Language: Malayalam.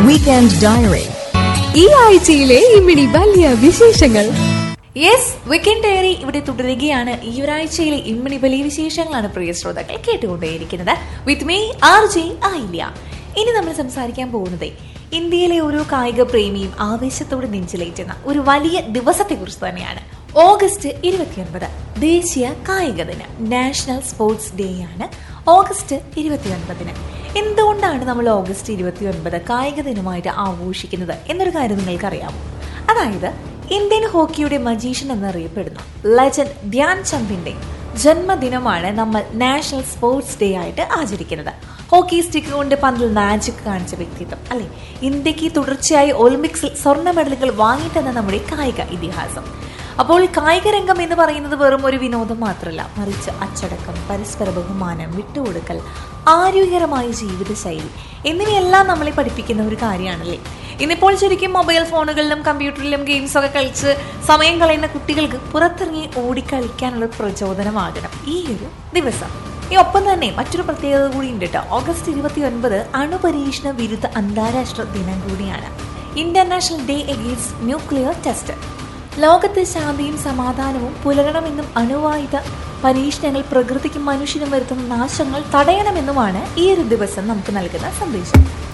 വീക്കെൻഡ് ഡയറി ഈ ആഴ്ചയിലെ ഇമ്മിണി വലിയ വിശേഷങ്ങൾ യെസ് വീക്കെൻഡ് ഡയറി ഇവിടെ തുടരുകയാണ് ഈ ഒരാഴ്ചയിലെ ഇമ്മണി വലിയ വിശേഷങ്ങളാണ് പ്രിയ ശ്രോതാക്കൾ കേട്ടുകൊണ്ടേയിരിക്കുന്നത് വിത്ത് മീ ആർ ജെ ആയില്ല ഇനി നമ്മൾ സംസാരിക്കാൻ പോകുന്നത് ഇന്ത്യയിലെ ഓരോ കായിക പ്രേമിയും ആവേശത്തോടെ നെഞ്ചിലേറ്റുന്ന ഒരു വലിയ ദിവസത്തെക്കുറിച്ച് തന്നെയാണ് ഓഗസ്റ്റ് ഇരുപത്തിയൊൻപത് ദേശീയ കായിക ദിനം നാഷണൽ സ്പോർട്സ് ഡേ ആണ് ഓഗസ്റ്റ് ഇരുപത്തിയൊൻപതിന് എന്തുകൊണ്ടാണ് നമ്മൾ ഓഗസ്റ്റ് ഇരുപത്തിയൊൻപത് കായിക ദിനമായിട്ട് ആഘോഷിക്കുന്നത് എന്നൊരു കാര്യം നിങ്ങൾക്കറിയാമോ അതായത് ഇന്ത്യൻ ഹോക്കിയുടെ മജീഷ്യൻ എന്നറിയപ്പെടുന്ന ലെജൻഡ് ധ്യാൻ ചന്ദിന്റെ ജന്മദിനമാണ് നമ്മൾ നാഷണൽ സ്പോർട്സ് ഡേ ആയിട്ട് ആചരിക്കുന്നത് ഹോക്കി സ്റ്റിക്ക് കൊണ്ട് പന്തിൽ മാജിക് കാണിച്ച വ്യക്തിത്വം അല്ലെ ഇന്ത്യക്ക് തുടർച്ചയായി ഒളിമ്പിക്സിൽ സ്വർണ്ണ മെഡലുകൾ വാങ്ങിത്തന്ന നമ്മുടെ കായിക ഇതിഹാസം അപ്പോൾ കായിക രംഗം എന്ന് പറയുന്നത് വെറും ഒരു വിനോദം മാത്രമല്ല മറിച്ച് അച്ചടക്കം പരസ്പര ബഹുമാനം വിട്ടുകൊടുക്കൽ ആരോഗ്യകരമായ ജീവിതശൈലി എന്നിവയെല്ലാം നമ്മളെ പഠിപ്പിക്കുന്ന ഒരു കാര്യമാണല്ലേ ഇന്നിപ്പോൾ ശരിക്കും മൊബൈൽ ഫോണുകളിലും കമ്പ്യൂട്ടറിലും ഗെയിംസ് ഒക്കെ കളിച്ച് സമയം കളയുന്ന കുട്ടികൾക്ക് പുറത്തിറങ്ങി ഓടിക്കളിക്കാനുള്ള പ്രചോദനമാകണം ഈ ഒരു ദിവസം ഈ ഒപ്പം തന്നെ മറ്റൊരു പ്രത്യേകത കൂടി ഉണ്ട് കേട്ടോ ഓഗസ്റ്റ് ഇരുപത്തി ഒൻപത് അണുപരീക്ഷണ വിരുദ്ധ അന്താരാഷ്ട്ര ദിനം കൂടിയാണ് international day against nuclear test ലോകത്ത് ശാന്തിയും സമാധാനവും പുലരണമെന്നും അണുവായുധ പരീക്ഷണങ്ങൾ പ്രകൃതിക്കും മനുഷ്യനും വരുത്തുന്ന നാശങ്ങൾ തടയണമെന്നുമാണ് ഈ ഒരു ദിവസം നമുക്ക് നൽകുന്ന സന്ദേശം